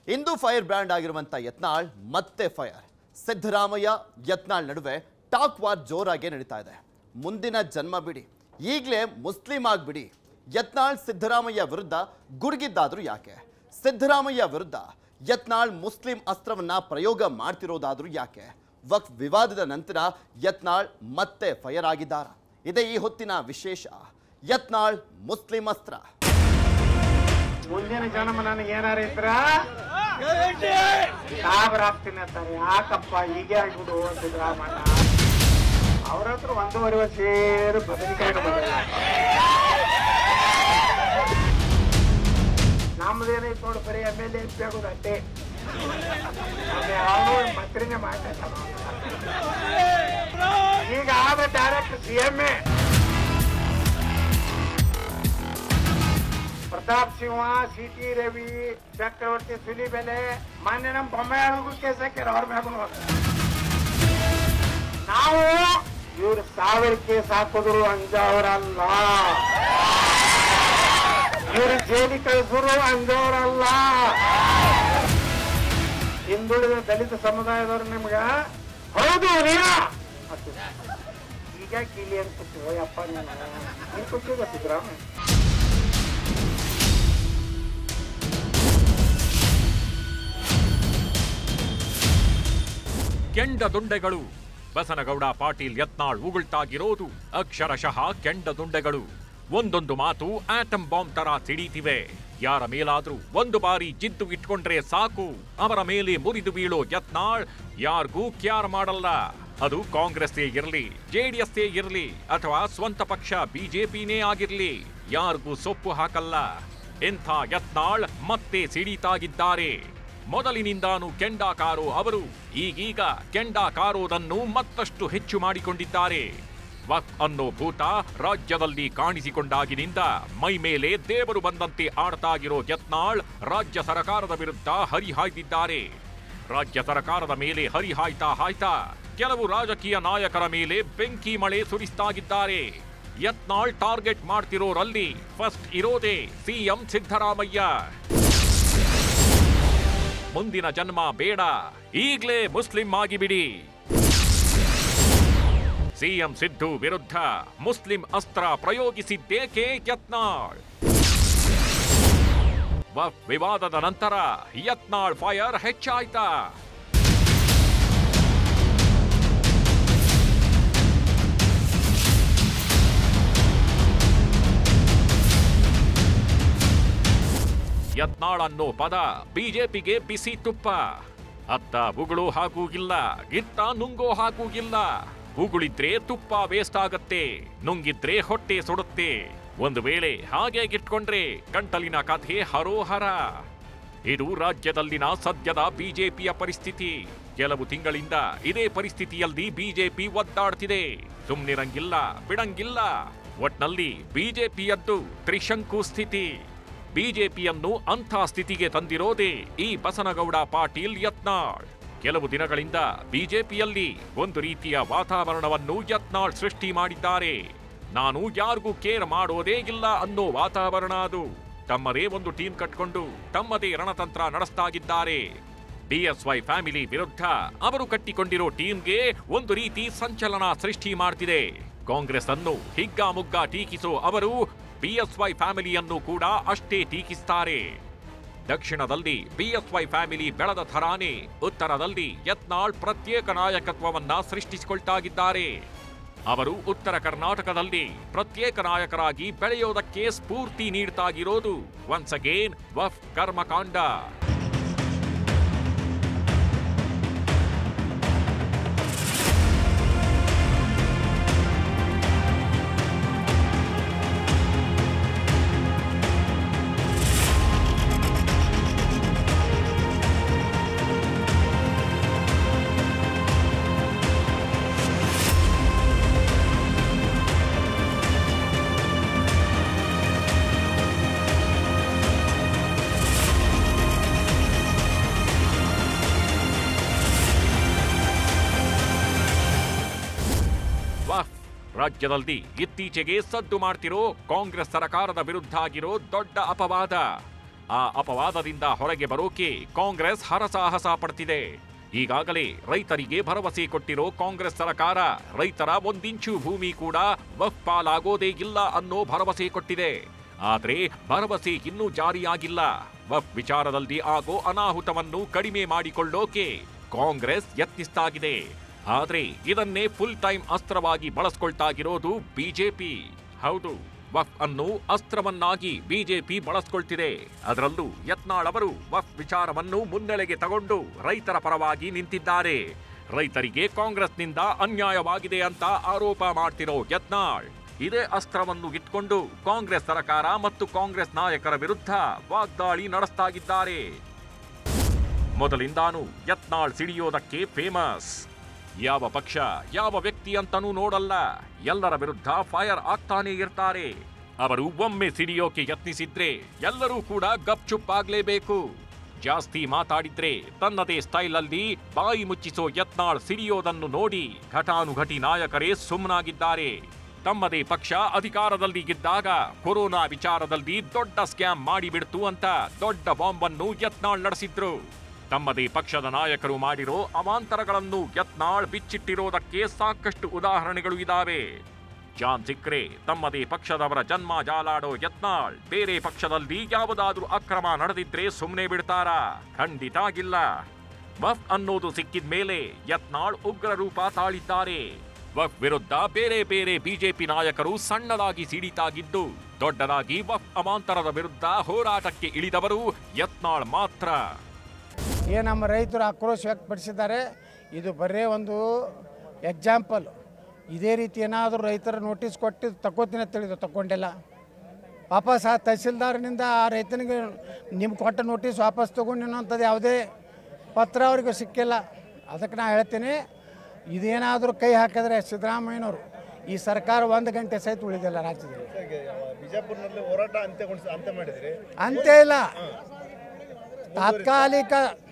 ಇಂದು fire brand ಆಗಿರುವಂತ ಯತ್ನಾಳ್ ಮತ್ತೆ fire Siddaramaiah Yatnal ನಡುವೆ ಟಾಕ್ ವಾರ್ ಜೋರಾಗಿ ನಡೀತಾ ಇದೆ ಮುಂದಿನ ಜನ್ಮ ಬಿಡಿ ಈಗಲೇ ಮುಸ್ಲಿಂ ಆಗ್ಬಿಡಿ ಯತ್ನಾಳ್ ಸಿದ್ದರಾಮಯ್ಯ ವಿರುದ್ಧ ಗುಡುಗಿದ್ದಾದ್ರೂ ಯಾಕೆ ಸಿದ್ದರಾಮಯ್ಯ ವಿರುದ್ಧ ಯತ್ನಾಳ್ ಮುಸ್ಲಿಂ ಅಸ್ತ್ರವನ್ನ ಪ್ರಯೋಗ ಮಾಡ್ತಿರೋದಾದ್ರೂ ಯಾಕೆ ವಕ್ಫ್ ವಿವಾದದ ನಂತರ ಯತ್ನಾಳ್ ಮತ್ತೆ ಫೈರ್ ಆಗಿದ್ದಾರಾ ಇದೇ ಈ ಹೊತ್ತಿನ ವಿಶೇಷ ಯತ್ನಾಳ್ ಮುಸ್ಲಿಂ ಅಸ್ತ್ರ ಮುಂದಿನ ಜನ್ಮ ನನಗೆ ಏನಾರ ಇದ್ರ ಸಾಬರಾಗ್ತೀನಿ ಅಂತಾರೆ ಯಾಕಪ್ಪ ಹೀಗೆ ಆಗ್ಬಿಡು ಸಿದ್ದರಾಮಣ್ಣ ಅವ್ರ ಹತ್ರ ಒಂದೂವರೆ ವರ್ಷ ಸೇರಿ ಬದನೆಕಾಯಿ ಬಂದಿಲ್ಲ ನಮ್ದೇನೈತೆ ನೋಡಿ ಬರೀ M L A M P ಆಗೋದು ಅಷ್ಟೇ ಅವನು ಮಂತ್ರಿನೇ ಮಾಡ್ತಾ ಈಗ ಆದ direct C M A Pratap Simha C T Ravi Chakravarti Sulibele ಮೊನ್ನೆ ನಮ್ಮ ಬೊಮ್ಮೆಯಾಳಿಗೂ ಕೇಸ್ ಹಾಕ್ಯಾರ ಅವ್ರ ಮ್ಯಾಗೂ ನಾವು ಇವ್ರು ಸಾವಿರ ಕೇಸ್ ಹಾಕಿದ್ರು ಅಂಜವ್ರಲ್ಲ ಇವ್ರು ಜೈಲಿಗೆ ಕಳಿಸಿದ್ರು ಅಂಜವ್ರಲ್ಲ ಹಿಂದುಳಿದ ದಲಿತ ಸಮುದಾಯದವ್ರು ನಿಮ್ಗ ಹೌದು ನೀನ ಮತ್ತು ಈಗ ಕಿಲಿ ಅಂತ ಓಯಪ್ಪ ನೀನು ನೀನ್ ಕೊಟ್ಟಿದ್ದ ಸಿದ್ದರಾಮಯ್ಯ ಕೆಂಡ ದುಂಡೆಗಳು ಬಸನಗೌಡ ಪಾಟೀಲ್ ಯತ್ನಾಳ್ ಉಗುಳ್ತಾಗಿರೋದು ಅಕ್ಷರಶಃ ಕೆಂಡ ದುಂಡೆಗಳು ಒಂದೊಂದು ಮಾತು ಆಟಂ ಬಾಂಬ್ ತರ ಸಿಡೀತಿವೆ ಯಾರ ಮೇಲಾದ್ರೂ ಒಂದು ಬಾರಿ ಜಿದ್ದು ಇಟ್ಕೊಂಡ್ರೆ ಸಾಕು ಅವರ ಮೇಲೆ ಮುರಿದು ಬೀಳೋ ಯತ್ನಾಳ್ ಯಾರಿಗೂ ಕ್ಯಾರ್ ಮಾಡಲ್ಲ ಅದು ಕಾಂಗ್ರೆಸ್ಸೇ ಇರಲಿ ಜೆಡಿಎಸ್ಸೇ ಇರಲಿ ಅಥವಾ ಸ್ವಂತ ಪಕ್ಷ ಬಿಜೆಪಿನೇ ಆಗಿರ್ಲಿ ಯಾರಿಗೂ ಸೊಪ್ಪು ಹಾಕಲ್ಲ ಇಂಥ ಯತ್ನಾಳ್ ಮತ್ತೆ ಸಿಡಿತಾಗಿದ್ದಾರೆ ಮೊದಲಿನಿಂದಾನು ಕೆಂಡಾಕಾರೋ ಅವರು ಈಗೀಗ ಕೆಂಡಾಕಾರೋದನ್ನು ಮತ್ತಷ್ಟು ಹೆಚ್ಚು ಮಾಡಿಕೊಂಡಿದ್ದಾರೆ ವಕ್ ಅನ್ನೋ ಭೂತ ರಾಜ್ಯದಲ್ಲಿ ಕಾಣಿಸಿಕೊಂಡಾಗಿನಿಂದ ಮೈ ಮೇಲೆ ದೇವರು ಬಂದಂತೆ ಆಡ್ತಾಗಿರೋ ಯತ್ನಾಳ್ ರಾಜ್ಯ ಸರ್ಕಾರದ ವಿರುದ್ಧ ಹರಿಹಾಯ್ದಿದ್ದಾರೆ ರಾಜ್ಯ ಸರ್ಕಾರದ ಮೇಲೆ ಹರಿಹಾಯ್ತಾ ಹಾಯ್ತಾ ಕೆಲವು ರಾಜಕೀಯ ನಾಯಕರ ಮೇಲೆ ಬೆಂಕಿ ಮಳೆ ಸುರಿಸ್ತಾಗಿದ್ದಾರೆ ಯತ್ನಾಳ್ ಟಾರ್ಗೆಟ್ ಮಾಡ್ತಿರೋರಲ್ಲಿ ಫಸ್ಟ್ ಇರೋದೇ ಸಿಎಂ ಸಿದ್ದರಾಮಯ್ಯ ಮುಂದಿನ ಜನ್ಮ ಬೇಡ ಈಗ್ಲೇ ಮುಸ್ಲಿಂ ಆಗಿಬಿಡಿ ಸಿಎಂ ಸಿದ್ದು ವಿರುದ್ಧ ಮುಸ್ಲಿಂ ಅಸ್ತ್ರ ಪ್ರಯೋಗಿಸಿದ್ದೇಕೆ ಯತ್ನಾಳ್ ವಕ್ಫ್ ವಿವಾದದ ನಂತರ ಯತ್ನಾಳ್ ಫೈರ್ ಹೆಚ್ಚಾಯ್ತಾ ಯತ್ನಾಳ್ ಅನ್ನೋ ಪದ ಬಿಜೆಪಿಗೆ ಬಿಸಿ ತುಪ್ಪ ಅತ್ತ ಉಗುಳು ಹಾಕೂಗಿಲ್ಲ ಗಿತ್ತ ನುಂಗೋ ಹಾಕೂಗಿಲ್ಲ ಉಗುಳಿದ್ರೆ ತುಪ್ಪ ವೇಸ್ಟ್ ಆಗತ್ತೆ ನುಂಗಿದ್ರೆ ಹೊಟ್ಟೆ ಸುಡುತ್ತೆ ಒಂದು ವೇಳೆ ಹಾಗೆ ಗಿಟ್ಕೊಂಡ್ರೆ ಗಂಟಲಿನ ಕಥೆ ಹರೋಹರ ಇದು ರಾಜ್ಯದಲ್ಲಿನ ಸದ್ಯದ ಬಿಜೆಪಿಯ ಪರಿಸ್ಥಿತಿ ಕೆಲವು ತಿಂಗಳಿಂದ ಇದೇ ಪರಿಸ್ಥಿತಿಯಲ್ಲಿ ಬಿಜೆಪಿ ಒದ್ದಾಡ್ತಿದೆ ಸುಮ್ನಿರಂಗಿಲ್ಲ ಬಿಡಂಗಿಲ್ಲ ಒಟ್ನಲ್ಲಿ ಬಿಜೆಪಿಯದ್ದು ತ್ರಿಶಂಕು ಸ್ಥಿತಿ ಬಿಜೆಪಿಯನ್ನು ಅಂಥ ಸ್ಥಿತಿಗೆ ತಂದಿರೋದೇ ಈ ಬಸನಗೌಡ ಪಾಟೀಲ್ ಯತ್ನಾಳ್ ಕೆಲವು ದಿನಗಳಿಂದ ಬಿಜೆಪಿಯಲ್ಲಿ ಒಂದು ರೀತಿಯ ವಾತಾವರಣವನ್ನು ಯತ್ನಾಳ್ ಸೃಷ್ಟಿ ಮಾಡಿದ್ದಾರೆ ನಾನು ಯಾರಿಗೂ ಕೇರ್ ಮಾಡೋದೇ ಇಲ್ಲ ಅನ್ನೋ ವಾತಾವರಣ ಅದು ತಮ್ಮದೇ ಒಂದು ಟೀಮ್ ಕಟ್ಕೊಂಡು ತಮ್ಮದೇ ರಣತಂತ್ರ ನಡೆಸ್ತಾಗಿದ್ದಾರೆ ಬಿಎಸ್ವೈ ಫ್ಯಾಮಿಲಿ ವಿರುದ್ಧ ಅವರು ಕಟ್ಟಿಕೊಂಡಿರೋ ಟೀಮ್ಗೆ ಒಂದು ರೀತಿ ಸಂಚಲನ ಸೃಷ್ಟಿ ಮಾಡ್ತಿದೆ ಕಾಂಗ್ರೆಸ್ ಅನ್ನು ಹಿಗ್ಗಾಮುಗ್ಗಾ ಟೀಕಿಸೋ ಅವರು ಬಿಎಸ್ವೈ ಫ್ಯಾಮಿಲಿಯನ್ನು ಕೂಡ ಅಷ್ಟೇ ಟೀಕಿಸ್ತಾರೆ ದಕ್ಷಿಣದಲ್ಲಿ ಬಿಎಸ್ವೈ ಫ್ಯಾಮಿಲಿ ಬೆಳೆದ ಥರಾನೇ ಉತ್ತರದಲ್ಲಿ ಯತ್ನಾಳ್ ಪ್ರತ್ಯೇಕ ನಾಯಕತ್ವವನ್ನ ಸೃಷ್ಟಿಸಿಕೊಳ್ತಾಗಿದ್ದಾರೆ ಅವರು ಉತ್ತರ ಕರ್ನಾಟಕದಲ್ಲಿ ಪ್ರತ್ಯೇಕ ನಾಯಕರಾಗಿ ಬೆಳೆಯೋದಕ್ಕೆ ಸ್ಫೂರ್ತಿ ನೀಡ್ತಾಗಿರೋದು ಒನ್ಸ್ ಅಗೇನ್ ವಫ್ ಕರ್ಮಕಾಂಡ ವಾಹ್ ರಾಜ್ಯದಲ್ಲಿ ಇತ್ತೀಚೆಗೆ ಸದ್ದು ಮಾಡ್ತಿರೋ ಕಾಂಗ್ರೆಸ್ ಸರ್ಕಾರದ ವಿರುದ್ಧ ಆಗಿರೋ ದೊಡ್ಡ ಅಪವಾದ ಆ ಅಪವಾದದಿಂದ ಹೊರಗೆ ಬರೋಕೆ ಕಾಂಗ್ರೆಸ್ ಹರಸಾಹಸ ಪಡ್ತಿದೆ ಈಗಾಗಲೇ ರೈತರಿಗೆ ಭರವಸೆ ಕೊಟ್ಟಿರೋ ಕಾಂಗ್ರೆಸ್ ಸರ್ಕಾರ ರೈತರ ಒಂದಿಂಚು ಭೂಮಿ ಕೂಡ ವಫ್ ಪಾಲಾಗೋದೇ ಇಲ್ಲ ಅನ್ನೋ ಭರವಸೆ ಕೊಟ್ಟಿದೆ ಆದ್ರೆ ಭರವಸೆ ಇನ್ನೂ ಜಾರಿಯಾಗಿಲ್ಲ ವಫ್ ವಿಚಾರದಲ್ಲಿ ಆಗೋ ಅನಾಹುತವನ್ನು ಕಡಿಮೆ ಮಾಡಿಕೊಳ್ಳೋಕೆ ಕಾಂಗ್ರೆಸ್ ಯತ್ನಿಸ್ತಾಗಿದೆ ಆದ್ರೆ ಇದನ್ನೇ ಫುಲ್ ಟೈಮ್ ಅಸ್ತ್ರವಾಗಿ ಬಳಸ್ಕೊಳ್ತಾಗಿರೋದು ಬಿಜೆಪಿ ಹೌದು ವಫ್ ಅನ್ನು ಅಸ್ತ್ರವನ್ನಾಗಿ ಬಿಜೆಪಿ ಬಳಸ್ಕೊಳ್ತಿದೆ ಅದರಲ್ಲೂ ಯತ್ನಾಳ್ ಅವರು ವಫ್ ವಿಚಾರವನ್ನು ಮುನ್ನೆಲೆಗೆ ತಗೊಂಡು ರೈತರ ಪರವಾಗಿ ನಿಂತಿದ್ದಾರೆ ರೈತರಿಗೆ ಕಾಂಗ್ರೆಸ್ನಿಂದ ಅನ್ಯಾಯವಾಗಿದೆ ಅಂತ ಆರೋಪ ಮಾಡ್ತಿರೋ ಯತ್ನಾಳ್ ಇದೇ ಅಸ್ತ್ರವನ್ನು ಇಟ್ಕೊಂಡು ಕಾಂಗ್ರೆಸ್ ಸರ್ಕಾರ ಮತ್ತು ಕಾಂಗ್ರೆಸ್ ನಾಯಕರ ವಿರುದ್ಧ ವಾಗ್ದಾಳಿ ನಡೆಸ್ತಾಗಿದ್ದಾರೆ ಮೊದಲಿಂದಾನು ಯತ್ನಾಳ್ ಸಿಡಿಯೋದಕ್ಕೆ ಫೇಮಸ್ ಯಾವ ಪಕ್ಷ ಯಾವ ವ್ಯಕ್ತಿ ಅಂತನೂ ನೋಡಲ್ಲ ಎಲ್ಲರ ವಿರುದ್ಧ ಫೈರ್ ಆಗ್ತಾನೆ ಇರ್ತಾರೆ ಅವರು ಒಮ್ಮೆ ಸಿಡಿಯೋಕೆ ಯತ್ನಿಸಿದ್ರೆ ಎಲ್ಲರೂ ಕೂಡ ಗಪ್ಚುಪ್ ಆಗ್ಲೇಬೇಕು ಜಾಸ್ತಿ ಮಾತಾಡಿದ್ರೆ ತನ್ನದೇ ಸ್ಟೈಲ್ ಅಲ್ಲಿ ಬಾಯಿ ಮುಚ್ಚಿಸೋ ಯತ್ನಾಳ್ ಸಿಡಿಯೋದನ್ನು ನೋಡಿ ಘಟಾನುಘಟಿ ನಾಯಕರೇ ಸುಮ್ಮನಾಗಿದ್ದಾರೆ ತಮ್ಮದೇ ಪಕ್ಷ ಅಧಿಕಾರದಲ್ಲಿ ಇದ್ದಾಗ ಕೊರೋನಾ ವಿಚಾರದಲ್ಲಿ ದೊಡ್ಡ ಸ್ಕ್ಯಾಮ್ ಮಾಡಿಬಿಡ್ತು ಅಂತ ದೊಡ್ಡ ಬಾಂಬ್ ಅನ್ನು ಯತ್ನಾಳ್ ನಡೆಸಿದ್ರು ತಮ್ಮದೇ ಪಕ್ಷದ ನಾಯಕರು ಮಾಡಿರೋ ಅವಾಂತರಗಳನ್ನು ಯತ್ನಾಳ್ ಬಿಚ್ಚಿಟ್ಟಿರೋದಕ್ಕೆ ಸಾಕಷ್ಟು ಉದಾಹರಣೆಗಳು ಇದಾವೆ ಜಾನ್ ಸಿಕ್ರೆ ತಮ್ಮದೇ ಪಕ್ಷದವರ ಜನ್ಮ ಜಾಲಾಡೋ ಯತ್ನಾಳ್ ಬೇರೆ ಪಕ್ಷದಲ್ಲಿ ಯಾವುದಾದ್ರೂ ಅಕ್ರಮ ನಡೆದಿದ್ರೆ ಸುಮ್ಮನೆ ಬಿಡ್ತಾರಾ ಖಂಡಿತ ಆಗಿಲ್ಲ ವಫ್ ಅನ್ನೋದು ಸಿಕ್ಕಿದ ಮೇಲೆ ಯತ್ನಾಳ್ ಉಗ್ರ ರೂಪ ತಾಳಿದ್ದಾರೆ ವಫ್ ವಿರುದ್ಧ ಬೇರೆ ಬೇರೆ ಬಿಜೆಪಿ ನಾಯಕರು ಸಣ್ಣದಾಗಿ ಸಿಡಿತಾಗಿದ್ದು ದೊಡ್ಡದಾಗಿ ವಫ್ ಅವಾಂತರದ ವಿರುದ್ಧ ಹೋರಾಟಕ್ಕೆ ಇಳಿದವರು ಯತ್ನಾಳ್ ಮಾತ್ರ ಏನು ನಮ್ಮ ರೈತರು ಆಕ್ರೋಶ ವ್ಯಕ್ತಪಡಿಸಿದ್ದಾರೆ ಇದು ಬರೇ ಒಂದು ಎಕ್ಸಾಂಪಲ್ ಇದೇ ರೀತಿ ಏನಾದರೂ ರೈತರ ನೋಟಿಸ್ ಕೊಟ್ಟು ತಗೋತೀನಿ ಅಂತ ಹೇಳಿದ್ರು ತಗೊಂಡಿಲ್ಲ ವಾಪಸ್ ಆ ತಹಸೀಲ್ದಾರ್ನಿಂದ ಆ ರೈತನಿಗೆ ನಿಮ್ಮ ಕೊಟ್ಟ ನೋಟಿಸ್ ವಾಪಸ್ ತೊಗೊಂಡು ಅನ್ನೋಂಥದ್ದು ಯಾವುದೇ ಪತ್ರ ಅವ್ರಿಗೆ ಸಿಕ್ಕಿಲ್ಲ ಅದಕ್ಕೆ ನಾ ಹೇಳ್ತೀನಿ ಇದೇನಾದರೂ ಕೈ ಹಾಕಿದ್ರೆ ಸಿದ್ದರಾಮಯ್ಯನವರು ಈ ಸರ್ಕಾರ ಒಂದು ಗಂಟೆ ಸಹಿತ ಉಳಿದಿಲ್ಲ ರಾಜ್ಯದಲ್ಲಿ ಬಿಜಾಪುರ್ನಲ್ಲಿ ಹೋರಾಟ ಅಂತ್ಯಗೊಳಿಸ ಅಂತ್ಯ ಮಾಡಿದ್ರಿ ಅಂತ್ಯ ಇಲ್ಲ ತಾತ್ಕಾಲಿಕ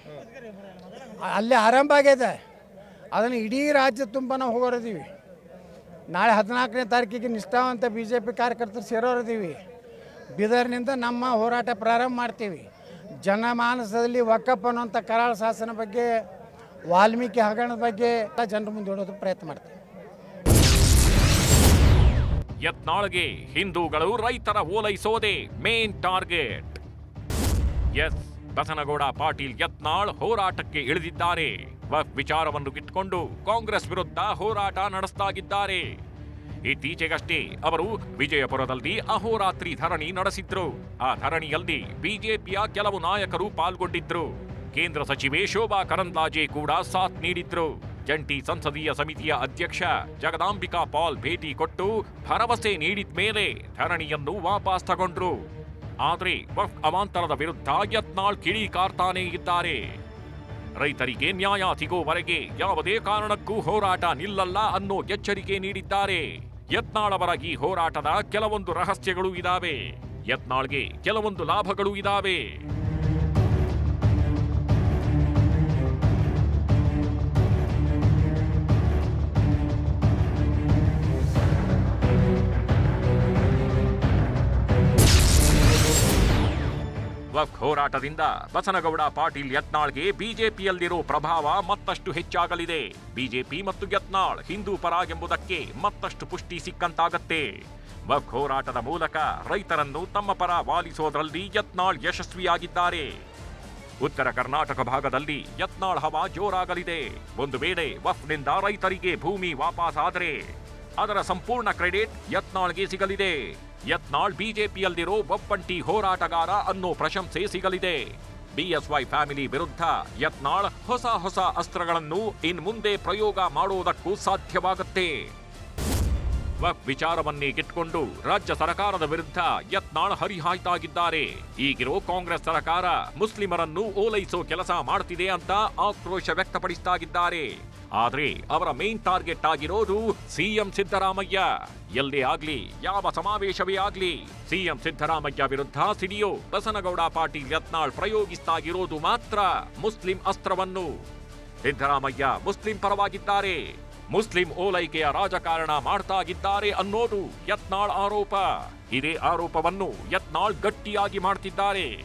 ಅಲ್ಲಿ ಆರಂಭ ಆಗಿದೆ ಅದನ್ನು ಇಡೀ ರಾಜ್ಯ ತುಂಬ ನಾವು ಹೋಗೋರಿದ್ದೀವಿ ನಾಳೆ ಹದಿನಾಲ್ಕನೇ ತಾರೀಕಿಗೆ ನಿಷ್ಠಾವಂತ ಬಿ ಜೆ ಪಿ ಕಾರ್ಯಕರ್ತರು ಸೇರೋರಿದ್ದೀವಿ ಬೀದರ್ನಿಂದ ನಮ್ಮ ಹೋರಾಟ ಪ್ರಾರಂಭ ಮಾಡ್ತೀವಿ ಜನಮಾನಸದಲ್ಲಿ ವಕಫ್ ಅನ್ನುವಂಥ ಕರಾಳ ಶಾಸನ ಬಗ್ಗೆ ವಾಲ್ಮೀಕಿ ಹಗರಣದ ಬಗ್ಗೆ ಜನರ ಮುಂದೆ ಇಡೋದಕ್ಕೆ ಪ್ರಯತ್ನ ಮಾಡ್ತೀವಿ ಯತ್ನಾಳ್ಗೆ ಹಿಂದೂಗಳು ರೈತರ ಓಲೈಸೋದೇ main target yes Basanagouda Patil Yatnal ಹೋರಾಟಕ್ಕೆ ಇಳಿದಿದ್ದಾರೆ ವಫ್ ವಿಚಾರವನ್ನು ಇಟ್ಕೊಂಡು ಕಾಂಗ್ರೆಸ್ ವಿರುದ್ಧ ಹೋರಾಟ ನಡೆಸ್ತಾಗಿದ್ದಾರೆ ಇತ್ತೀಚೆಗಷ್ಟೇ ಅವರು ವಿಜಯಪುರದಲ್ಲಿ ಅಹೋರಾತ್ರಿ ಧರಣಿ ನಡೆಸಿದ್ರು ಆ ಧರಣಿಯಲ್ಲಿ ಬಿಜೆಪಿಯ ಕೆಲವು ನಾಯಕರು ಪಾಲ್ಗೊಂಡಿದ್ರು ಕೇಂದ್ರ ಸಚಿವೆ ಶೋಭಾ ಕರಂದ್ಲಾಜೆ ಕೂಡ ಸಾಥ್ ನೀಡಿದ್ರು ಜಂಟಿ ಸಂಸದೀಯ ಸಮಿತಿಯ ಅಧ್ಯಕ್ಷ ಜಗದಾಂಬಿಕಾ ಪಾಲ್ ಭೇಟಿ ಕೊಟ್ಟು ಭರವಸೆ ನೀಡಿದ ಮೇಲೆ ಧರಣಿಯನ್ನು ವಾಪಸ್ ತಗೊಂಡ್ರು ಆದ್ರೆ ವಫ್ ಅವಾಂತರದ ವಿರುದ್ಧ ಯತ್ನಾಳ್ ಕಿಡಿ ಕಾರ್ತಾನೇ ಇದ್ದಾರೆ ರೈತರಿಗೆ ನ್ಯಾಯ ಸಿಗೋವರೆಗೆ ಯಾವುದೇ ಕಾರಣಕ್ಕೂ ಹೋರಾಟ ನಿಲ್ಲಲ್ಲ ಅನ್ನೋ ಎಚ್ಚರಿಕೆ ನೀಡಿದ್ದಾರೆ ಯತ್ನಾಳ್ ಅವರ ಈ ಹೋರಾಟದ ಕೆಲವೊಂದು ರಹಸ್ಯಗಳು ಇದಾವೆ ಯತ್ನಾಳ್ಗೆ ಕೆಲವೊಂದು ಲಾಭಗಳು ಇದಾವೆ ವಕ್ ಹೋರಾಟದಿಂದ ಬಸನಗೌಡ ಪಾಟೀಲ್ ಯತ್ನಾಳ್ಗೆ ಬಿಜೆಪಿಯಲ್ಲಿರೋ ಪ್ರಭಾವ ಮತ್ತಷ್ಟು ಹೆಚ್ಚಾಗಲಿದೆ ಬಿಜೆಪಿ ಮತ್ತು ಯತ್ನಾಳ್ ಹಿಂದೂ ಪರ ಎಂಬುದಕ್ಕೆ ಮತ್ತಷ್ಟು ಪುಷ್ಟಿ ಸಿಕ್ಕಂತಾಗತ್ತೆ ವಕ್ ಹೋರಾಟದ ಮೂಲಕ ರೈತರನ್ನು ತಮ್ಮ ಪರ ವಾಲಿಸೋದ್ರಲ್ಲಿ ಯತ್ನಾಳ್ ಯಶಸ್ವಿಯಾಗಿದ್ದಾರೆ ಉತ್ತರ ಕರ್ನಾಟಕ ಭಾಗದಲ್ಲಿ ಯತ್ನಾಳ್ ಹವಾ ಜೋರಾಗಲಿದೆ ಒಂದು ವೇಳೆ ವಫ್ನಿಂದ ರೈತರಿಗೆ ಭೂಮಿ ವಾಪಸ್ ಆದರೆ ಅದರ ಸಂಪೂರ್ಣ ಕ್ರೆಡಿಟ್ ಯತ್ನಾಳ್ಗೆ ಸಿಗಲಿದೆ ಯತ್ನಾಳ್ ಬಿಜೆಪಿಯಲ್ಲಿರೋ ಒಬ್ಬಂಟಿ ಹೋರಾಟಗಾರ ಅನ್ನೋ ಪ್ರಶಂಸೆ ಸಿಗಲಿದೆ ಬಿಎಸ್ವೈ ಫ್ಯಾಮಿಲಿ ವಿರುದ್ಧ ಯತ್ನಾಳ್ ಹೊಸ ಹೊಸ ಅಸ್ತ್ರಗಳನ್ನು ಇನ್ ಮುಂದೆ ಪ್ರಯೋಗ ಮಾಡೋದಕ್ಕೂ ಸಾಧ್ಯವಾಗುತ್ತೆ ವಕ್ ವಿಚಾರವನ್ನೇ ಇಟ್ಕೊಂಡು ರಾಜ್ಯ ಸರ್ಕಾರದ ವಿರುದ್ಧ ಯತ್ನಾಳ್ ಹರಿಹಾಯ್ತಾಗಿದ್ದಾರೆ ಈಗಿರೋ ಕಾಂಗ್ರೆಸ್ ಸರ್ಕಾರ ಮುಸ್ಲಿಮರನ್ನು ಓಲೈಸೋ ಕೆಲಸ ಮಾಡ್ತಿದೆ ಅಂತ ಆಕ್ರೋಶ ವ್ಯಕ್ತಪಡಿಸ್ತಾಗಿದ್ದಾರೆ ಆದ್ರೆ ಅವರ ಮೇನ್ ಟಾರ್ಗೆಟ್ ಆಗಿರೋದು ಸಿಎಂ ಸಿದ್ದರಾಮಯ್ಯ ಎಲ್ಲೇ ಆಗ್ಲಿ ಯಾವ ಸಮಾವೇಶವೇ ಆಗ್ಲಿ ಸಿಎಂ ಸಿದ್ದರಾಮಯ್ಯ ವಿರುದ್ಧ ಸಿಡಿಯೋ ಬಸನಗೌಡ ಪಾಟೀಲ್ ಯತ್ನಾಳ್ ಪ್ರಯೋಗಿಸ್ತಾಗಿರೋದು ಮಾತ್ರ ಮುಸ್ಲಿಂ ಅಸ್ತ್ರವನ್ನು ಸಿದ್ದರಾಮಯ್ಯ ಮುಸ್ಲಿಂ ಪರವಾಗಿದ್ದಾರೆ ಮುಸ್ಲಿಂ ಓಲೈಕೆಯ ರಾಜಕಾರಣ ಮಾಡ್ತಾಗಿದ್ದಾರೆ ಅನ್ನೋದು ಯತ್ನಾಳ್ ಆರೋಪ ಇದೇ ಆರೋಪವನ್ನು ಯತ್ನಾಳ್ ಗಟ್ಟಿಯಾಗಿ ಮಾಡ್ತಿದ್ದಾರೆ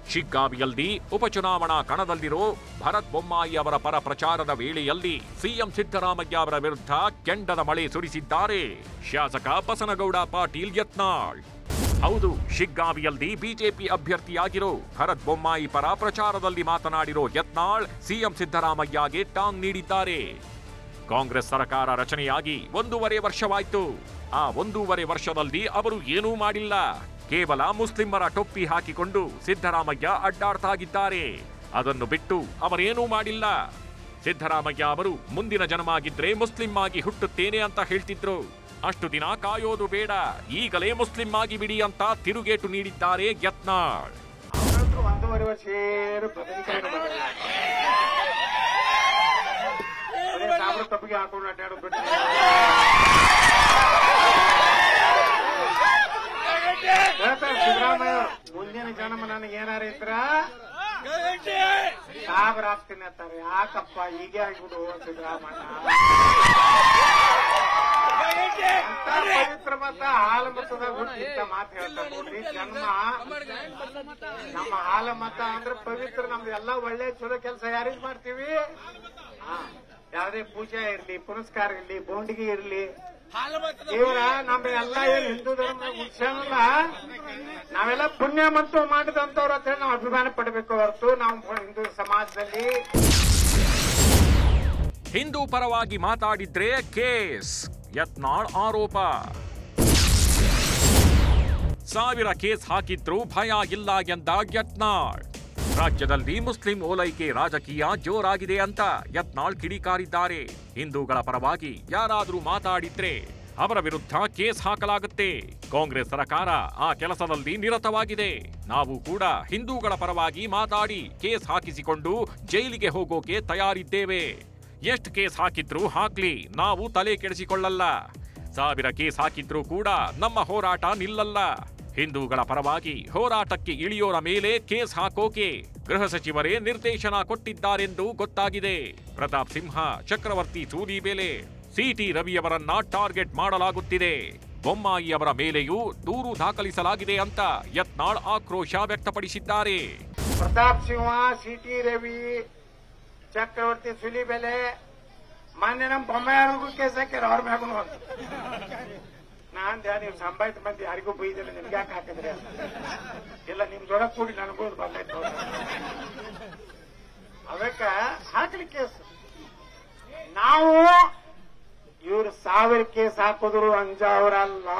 ಶಿಗ್ಗಾವಿಯಲ್ಲಿ ಉಪಚುನಾವಣಾ ಕಣದಲ್ಲಿರೋ ಭರತ್ ಬೊಮ್ಮಾಯಿ ಅವರ ಪರ ಪ್ರಚಾರದ ವೇಳೆಯಲ್ಲಿ ಸಿಎಂ ಸಿದ್ದರಾಮಯ್ಯ ಅವರ ವಿರುದ್ಧ ಕೆಂಡದ ಮಳೆ ಸುರಿಸಿದ್ದಾರೆ ಶಾಸಕ ಬಸನಗೌಡ ಪಾಟೀಲ್ ಯತ್ನಾಳ್ ಹೌದು ಶಿಗ್ಗಾವಿಯಲ್ಲಿ ಬಿಜೆಪಿ ಅಭ್ಯರ್ಥಿಯಾಗಿರೋ ಭರತ್ ಬೊಮ್ಮಾಯಿ ಪರ ಪ್ರಚಾರದಲ್ಲಿ ಮಾತನಾಡಿರೋ ಯತ್ನಾಳ್ ಸಿಎಂ ಸಿದ್ದರಾಮಯ್ಯಗೆ ಟಾಂಗ್ ನೀಡಿದ್ದಾರೆ ಕಾಂಗ್ರೆಸ್ ಸರ್ಕಾರ ರಚನೆಯಾಗಿ ಒಂದೂವರೆ ವರ್ಷವಾಯ್ತು ಆ ಒಂದೂವರೆ ವರ್ಷದಲ್ಲಿ ಅವರು ಏನೂ ಮಾಡಿಲ್ಲ ಕೇವಲ ಮುಸ್ಲಿಮರ ಟೊಪ್ಪಿ ಹಾಕಿಕೊಂಡು ಸಿದ್ದರಾಮಯ್ಯ ಅಡ್ಡಾಡ್ತಾಗಿದ್ದಾರೆ ಅದನ್ನು ಬಿಟ್ಟು ಅವರೇನೂ ಮಾಡಿಲ್ಲ ಸಿದ್ದರಾಮಯ್ಯ ಅವರು ಮುಂದಿನ ಜನ್ಮ ಆಗಿದ್ರೆ ಮುಸ್ಲಿಂ ಆಗಿ ಹುಟ್ಟುತ್ತೇನೆ ಅಂತ ಹೇಳ್ತಿದ್ರು ಅಷ್ಟು ದಿನ ಕಾಯೋದು ಬೇಡ ಈಗಲೇ ಮುಸ್ಲಿಂ ಆಗಿ ಬಿಡಿ ಅಂತ ತಿರುಗೇಟು ನೀಡಿದ್ದಾರೆ ಯತ್ನಾಳ್ ಅವರಂತೂ ಒಂದೂವರೆ ವರ್ಷ ಏನು ಬದಲಿಕಾಯಿ ಸಾವಿರ ತಪ್ಪಿಗೆ ಹಾಕೊಂಡು ಅಡ್ಡಾಡೋದು ಬಿಟ್ಟು ಹೇಳ್ತಾರೆ ಸಿದ್ದರಾಮಯ್ಯ ಮುಂದಿನ ಜನ್ಮ ನನಗೆ ಏನಾರ ಇದ್ರ ಸಾಬ್ರ ಆಗ್ತೀನಿ ಅಂತಾರೆ ಯಾಕಪ್ಪ ಹೀಗೆ ಆಗ್ಬಿಡು ಸಿದ್ದರಾಮಯ್ಯ ಎಂತ ಪವಿತ್ರ ಮತ ಹಾಲು ಮತದಾಗ ಹುಟ್ಟಿ ಇಂಥ ಮಾತು ಹೇಳ್ತಾರೆ ನೋಡ್ರಿ ಜನ್ಮ ನಮ್ಮ ಹಾಲ ಮತ ಅಂದ್ರೆ ಪವಿತ್ರ ನಮ್ದು ಎಲ್ಲ ಒಳ್ಳೆ ಚಲೋ ಕೆಲಸ ಯಾರಿಗ್ ಮಾಡ್ತೀವಿ ಹಾ, ಯಾವ್ದೇ ಪೂಜೆ ಇರ್ಲಿ ಪುರಸ್ಕಾರ ಇರ್ಲಿ ಬೋಂಡಿಗೆ ಇರ್ಲಿ ಇವ್ರ ನಮ್ಮ ಎಲ್ಲ ಏನ್ ಹಿಂದೂ ಧರ್ಮ ಮುಖ್ಯನಲ್ಲ ನಾವೆಲ್ಲ ಪುಣ್ಯ ಮತ್ತು ಮಾಡಿದಂತವ್ರ ಅಂತ ಹೇಳಿ ನಾವು ಅಭಿಮಾನ ಪಡಬೇಕು ಹೊರತು ನಾವು ಹಿಂದೂ ಸಮಾಜದಲ್ಲಿ ಹಿಂದೂ ಪರವಾಗಿ ಮಾತಾಡಿದ್ರೆ ಕೇಸ್ ಯತ್ನಾಳ್ ಆರೋಪ ಸಾವಿರ ಕೇಸ್ ಹಾಕಿದ್ರೂ ಭಯ ಇಲ್ಲ ಎಂದ ಯತ್ನಾಳ್ ರಾಜ್ಯದಲ್ಲಿ ಮುಸ್ಲಿಂ ಓಲೈಕೆ ರಾಜಕೀಯ ಜೋರಾಗಿದೆ ಅಂತ ಯತ್ನಾಳ್ ಕಿಡಿಕಾರಿದ್ದಾರೆ ಹಿಂದೂಗಳ ಪರವಾಗಿ ಯಾರಾದರೂ ಮಾತಾಡಿದ್ರೆ ಅವರ ವಿರುದ್ಧ ಕೇಸ್ ಹಾಕಲಾಗುತ್ತೆ ಕಾಂಗ್ರೆಸ್ ಸರ್ಕಾರ ಆ ಕೆಲಸದಲ್ಲಿ ನಿರತವಾಗಿದೆ ನಾವು ಕೂಡ ಹಿಂದೂಗಳ ಪರವಾಗಿ ಮಾತಾಡಿ ಕೇಸ್ ಹಾಕಿಸಿಕೊಂಡು ಜೈಲಿಗೆ ಹೋಗೋಕೆ ತಯಾರಿದ್ದೇವೆ ಎಷ್ಟು ಕೇಸ್ ಹಾಕಿದ್ರೂ ಹಾಕ್ಲಿ ನಾವು ತಲೆ ಕೆಡಿಸಿಕೊಳ್ಳಲ್ಲ ಸಾವಿರ ಕೇಸ್ ಹಾಕಿದ್ರೂ ಕೂಡ ನಮ್ಮ ಹೋರಾಟ ನಿಲ್ಲಲ್ಲ ಹಿಂದೂಗಳ ಪರವಾಗಿ ಹೋರಾಟಕ್ಕೆ ಇಳಿಯೋರ ಮೇಲೆ ಕೇಸ್ ಹಾಕೋಕೆ ಗೃಹ ಸಚಿವರೇ ನಿರ್ದೇಶನ ಕೊಟ್ಟಿದ್ದಾರೆಂದು ಗೊತ್ತಾಗಿದೆ ಪ್ರತಾಪ್ ಸಿಂಹ ಚಕ್ರವರ್ತಿ ಸೂಲಿಬೇಲೆ ಸಿಟಿ ರವಿಯವರನ್ನ ಟಾರ್ಗೆಟ್ ಮಾಡಲಾಗುತ್ತಿದೆ ಬೊಮ್ಮಾಯಿ ಅವರ ಮೇಲೆಯೂ ದೂರು ದಾಖಲಿಸಲಾಗಿದೆ ಅಂತ ಯತ್ನಾಳ್ ಆಕ್ರೋಶ ವ್ಯಕ್ತಪಡಿಸಿದ್ದಾರೆ ಪ್ರತಾಪ್ ಸಿಂಹ ಸಿಟಿ ರವಿ ಚಕ್ರವರ್ತಿ ಸುಲಿ ಬೆಲೆ ಮೊನ್ನೆ ನಮ್ಮ ಬೊಮ್ಮಾಯಿಗೂ ಕೇಸ್ ಹಾಕ್ಯಾರ ಅವ್ರ ಮ್ಯಾಗೂ ಅಂತ ನಾನ್ ದ್ಯಾ ನೀವು ಸಂಬಾಯ್ತ ಮಂದಿ ಯಾರಿಗೂ ಬೈದಿಲ್ಲ ನಿಮ್ಗೆ ಯಾಕೆ ಹಾಕಿದ್ರಿ ಅಂತ. ಇಲ್ಲ ನಿಮ್ ಜೋಡ ಕೂಡಿ ನನಗೂ ಅದು ಬಂದೈತೆ ನೋಡಿ ಅದಕ್ಕ ಹಾಕ್ಲಿ ಕೇಸ್ ನಾವು ಇವ್ರು ಸಾವಿರ ಕೇಸ್ ಹಾಕಿದ್ರು ಅಂಜಾವ್ರಲ್ಲ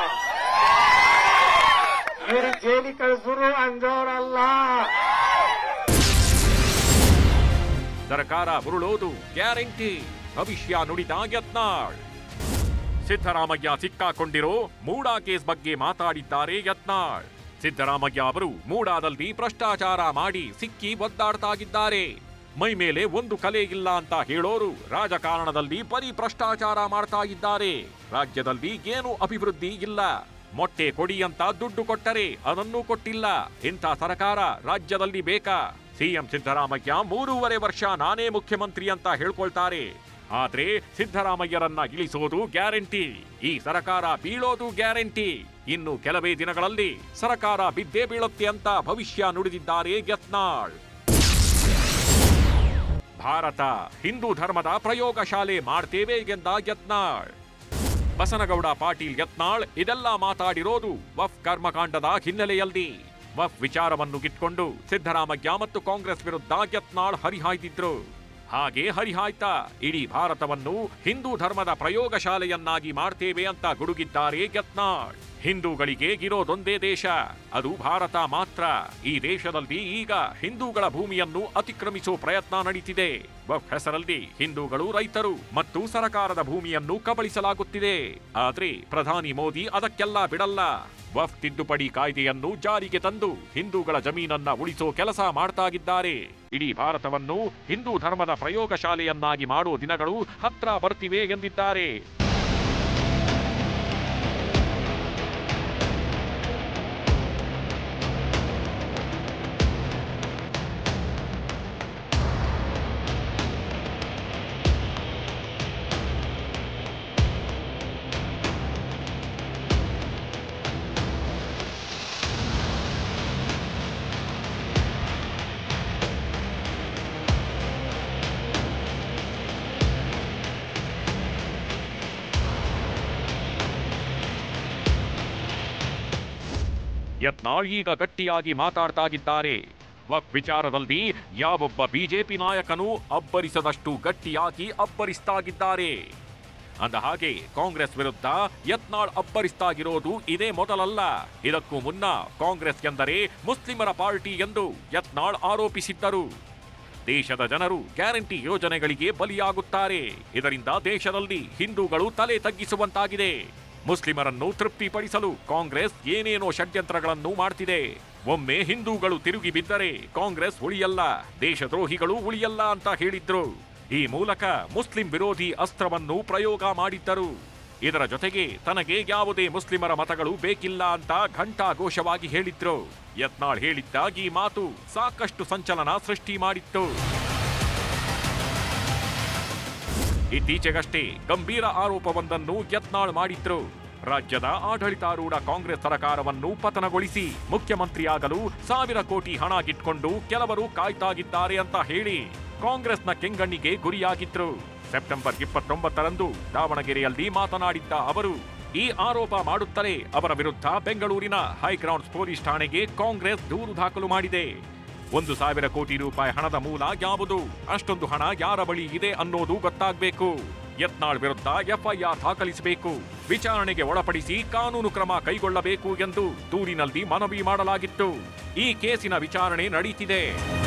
ಇವ್ರು ಜೈಲಿ ಕಳಿಸಿದ್ರು ಅಂಜೋರಲ್ಲ ಸರ್ಕಾರ ಉರುಳೋದು ಗ್ಯಾರಂಟಿ ಭವಿಷ್ಯ ನುಡಿದ ಯತ್ನಾಳ್ ಸಿದ್ದರಾಮಯ್ಯ ಸಿಕ್ಕಾಕೊಂಡಿರೋ ಮೂಡಾ ಕೇಸ್ ಬಗ್ಗೆ ಮಾತಾಡಿದ್ದಾರೆ ಯತ್ನಾಳ್ ಸಿದ್ದರಾಮಯ್ಯ ಅವರು ಮೂಡಾದಲ್ಲಿ ಭ್ರಷ್ಟಾಚಾರ ಮಾಡಿ ಸಿಕ್ಕಿ ಒದ್ದಾಡ್ತಾಗಿದ್ದಾರೆ ಮೈ ಮೇಲೆ ಒಂದು ಕಲೆ ಇಲ್ಲ ಅಂತ ಹೇಳೋರು ರಾಜಕಾರಣದಲ್ಲಿ ಬರೀ ಭ್ರಷ್ಟಾಚಾರ ಮಾಡ್ತಾ ಇದ್ದಾರೆ ರಾಜ್ಯದಲ್ಲಿ ಏನು ಅಭಿವೃದ್ಧಿ ಇಲ್ಲ ಮೊಟ್ಟೆ ಕೊಡಿ ಅಂತ ದುಡ್ಡು ಕೊಟ್ಟರೆ ಅದನ್ನೂ ಕೊಟ್ಟಿಲ್ಲ ಇಂಥ ಸರ್ಕಾರ ರಾಜ್ಯದಲ್ಲಿ ಬೇಕಾ ಸಿಎಂ ಸಿದ್ದರಾಮಯ್ಯ ಮೂರೂವರೆ ವರ್ಷ ನಾನೇ ಮುಖ್ಯಮಂತ್ರಿ ಅಂತ ಹೇಳ್ಕೊಳ್ತಾರೆ ಆದ್ರೆ ಸಿದ್ದರಾಮಯ್ಯರನ್ನ ಇಳಿಸೋದು ಗ್ಯಾರಂಟಿ ಈ ಸರ್ಕಾರ ಬೀಳೋದು ಗ್ಯಾರಂಟಿ ಇನ್ನು ಕೆಲವೇ ದಿನಗಳಲ್ಲಿ ಸರ್ಕಾರ ಬಿದ್ದೇ ಬೀಳುತ್ತೆ ಅಂತ ಭವಿಷ್ಯ ನುಡಿದಿದ್ದಾರೆ ಯತ್ನಾಳ್ ಭಾರತ ಹಿಂದೂ ಧರ್ಮದ ಪ್ರಯೋಗಶಾಲೆ ಮಾಡ್ತೇವೆ ಎಂದ ಯತ್ನಾಳ್ ಬಸನಗೌಡ ಪಾಟೀಲ್ ಯತ್ನಾಳ್ ಇದೆಲ್ಲ ಮಾತಾಡಿರೋದು ವಫ್ ಕರ್ಮಕಾಂಡದ ಹಿನ್ನೆಲೆಯಲ್ಲಿ ವಫ್ ವಿಚಾರವನ್ನು ಗಿಟ್ಕೊಂಡು ಸಿದ್ದರಾಮಯ್ಯ ಮತ್ತು ಕಾಂಗ್ರೆಸ್ ವಿರುದ್ಧ ಯತ್ನಾಳ್ ಹರಿಹಾಯ್ದಿದ್ರು ಹಾಗೆ ಹರಿಹಾಯ್ತ ಇಡೀ ಭಾರತವನ್ನು ಹಿಂದೂ ಧರ್ಮದ ಪ್ರಯೋಗಶಾಲೆಯನ್ನಾಗಿ ಮಾಡ್ತೇವೆ ಅಂತ ಗುಡುಗಿದ್ದಾರೆ ಯತ್ನಾಳ್ ಹಿಂದೂಗಳಿಗೆ ಇರೋದೊಂದೇ ದೇಶ ಅದು ಭಾರತ ಮಾತ್ರ ಈ ದೇಶದಲ್ಲಿ ಈಗ ಹಿಂದೂಗಳ ಭೂಮಿಯನ್ನು ಅತಿಕ್ರಮಿಸೋ ಪ್ರಯತ್ನ ನಡೀತಿದೆ ವಫ್ ಹೆಸರಲ್ಲಿ ಹಿಂದೂಗಳು ರೈತರು ಮತ್ತು ಸರಕಾರದ ಭೂಮಿಯನ್ನು ಕಬಳಿಸಲಾಗುತ್ತಿದೆ ಆದ್ರೆ ಪ್ರಧಾನಿ ಮೋದಿ ಅದಕ್ಕೆಲ್ಲ ಬಿಡಲ್ಲ ವಫ್ ತಿದ್ದುಪಡಿ ಕಾಯ್ದೆಯನ್ನು ಜಾರಿಗೆ ತಂದು ಹಿಂದೂಗಳ ಜಮೀನನ್ನ ಉಳಿಸೋ ಕೆಲಸ ಮಾಡ್ತಾಗಿದ್ದಾರೆ ಇಡೀ ಭಾರತವನ್ನು ಹಿಂದೂ ಧರ್ಮದ ಪ್ರಯೋಗಶಾಲೆಯನ್ನಾಗಿ ಮಾಡೋ ದಿನಗಳು ಹತ್ರ ಬರ್ತಿವೆ ಎಂದಿದ್ದಾರೆ ಯತ್ನಾಳ್ ಈಗ ಗಟ್ಟಿಯಾಗಿ ಮಾತಾಡ್ತಾಗಿದ್ದಾರೆ ವಕ್ ವಿಚಾರದಲ್ಲಿ ಯಾವೊಬ್ಬ ಬಿಜೆಪಿ ನಾಯಕನೂ ಅಬ್ಬರಿಸದಷ್ಟು ಗಟ್ಟಿಯಾಗಿ ಅಬ್ಬರಿಸ್ತಾಗಿದ್ದಾರೆ ಅಂದ ಹಾಗೆ ಕಾಂಗ್ರೆಸ್ ವಿರುದ್ಧ ಯತ್ನಾಳ್ ಅಬ್ಬರಿಸ್ತಾಗಿರೋದು ಇದೇ ಮೊದಲಲ್ಲ ಇದಕ್ಕೂ ಮುನ್ನ ಕಾಂಗ್ರೆಸ್ ಎಂದರೆ ಮುಸ್ಲಿಮರ ಪಾರ್ಟಿ ಎಂದು ಯತ್ನಾಳ್ ಆರೋಪಿಸಿದ್ದರು ದೇಶದ ಜನರು ಗ್ಯಾರಂಟಿ ಯೋಜನೆಗಳಿಗೆ ಬಲಿಯಾಗುತ್ತಾರೆ ಇದರಿಂದ ದೇಶದಲ್ಲಿ ಹಿಂದೂಗಳು ತಲೆ ತಗ್ಗಿಸುವಂತಾಗಿದೆ ಮುಸ್ಲಿಮರನ್ನು ತೃಪ್ತಿಪಡಿಸಲು ಕಾಂಗ್ರೆಸ್ ಏನೇನೋ ಷಡ್ಯಂತ್ರಗಳನ್ನು ಮಾಡ್ತಿದೆ ಒಮ್ಮೆ ಹಿಂದೂಗಳು ತಿರುಗಿ ಬಿದ್ದರೆ ಕಾಂಗ್ರೆಸ್ ಉಳಿಯಲ್ಲ ದೇಶದ್ರೋಹಿಗಳು ಉಳಿಯಲ್ಲ ಅಂತ ಹೇಳಿದ್ರು ಈ ಮೂಲಕ ಮುಸ್ಲಿಂ ವಿರೋಧಿ ಅಸ್ತ್ರವನ್ನು ಪ್ರಯೋಗ ಮಾಡಿದ್ದರು ಇದರ ಜೊತೆಗೆ ತನಗೆ ಯಾವುದೇ ಮುಸ್ಲಿಮರ ಮತಗಳು ಬೇಕಿಲ್ಲ ಅಂತ ಘಂಟಾಘೋಷವಾಗಿ ಹೇಳಿದ್ರು ಯತ್ನಾಳ್ ಹೇಳಿದ್ದ ಈ ಮಾತು ಸಾಕಷ್ಟು ಸಂಚಲನ ಸೃಷ್ಟಿ ಮಾಡಿತ್ತು ಇತ್ತೀಚೆಗಷ್ಟೇ ಗಂಭೀರ ಆರೋಪವೊಂದನ್ನು ಯತ್ನಾಳ್ ಮಾಡಿದ್ರು ರಾಜ್ಯದ ಆಡಳಿತಾರೂಢ ಕಾಂಗ್ರೆಸ್ ಸರ್ಕಾರವನ್ನು ಪತನಗೊಳಿಸಿ ಮುಖ್ಯಮಂತ್ರಿಯಾಗಲು ಸಾವಿರ ಕೋಟಿ ಹಣ ಗಿಟ್ಕೊಂಡು ಕೆಲವರು ಕಾಯ್ತಾಗಿದ್ದಾರೆ ಅಂತ ಹೇಳಿ ಕಾಂಗ್ರೆಸ್ನ ಕೆಂಗಣ್ಣಿಗೆ ಗುರಿಯಾಗಿದ್ರು ಸೆಪ್ಟೆಂಬರ್ ಇಪ್ಪತ್ತೊಂಬತ್ತರಂದು ದಾವಣಗೆರೆಯಲ್ಲಿ ಮಾತನಾಡಿದ್ದ ಅವರು ಈ ಆರೋಪ ಮಾಡುತ್ತಲೇ ಅವರ ವಿರುದ್ಧ ಬೆಂಗಳೂರಿನ ಹೈಗ್ರೌಂಡ್ಸ್ ಪೊಲೀಸ್ ಠಾಣೆಗೆ ಕಾಂಗ್ರೆಸ್ ದೂರು ದಾಖಲು ಮಾಡಿದೆ ಒಂದು ಸಾವಿರ ಕೋಟಿ ರೂಪಾಯಿ ಹಣದ ಮೂಲ ಯಾವುದು ಅಷ್ಟೊಂದು ಹಣ ಯಾರ ಬಳಿ ಇದೆ ಅನ್ನೋದು ಗೊತ್ತಾಗಬೇಕು ಯತ್ನಾಳ್ ವಿರುದ್ಧ ಎಫ್ಐಆರ್ ದಾಖಲಿಸಬೇಕು ವಿಚಾರಣೆಗೆ ಒಳಪಡಿಸಿ ಕಾನೂನು ಕ್ರಮ ಕೈಗೊಳ್ಳಬೇಕು ಎಂದು ದೂರಿನಲ್ಲಿ ಮನವಿ ಮಾಡಲಾಗಿತ್ತು ಈ ಕೇಸಿನ ವಿಚಾರಣೆ ನಡೀತಿದೆ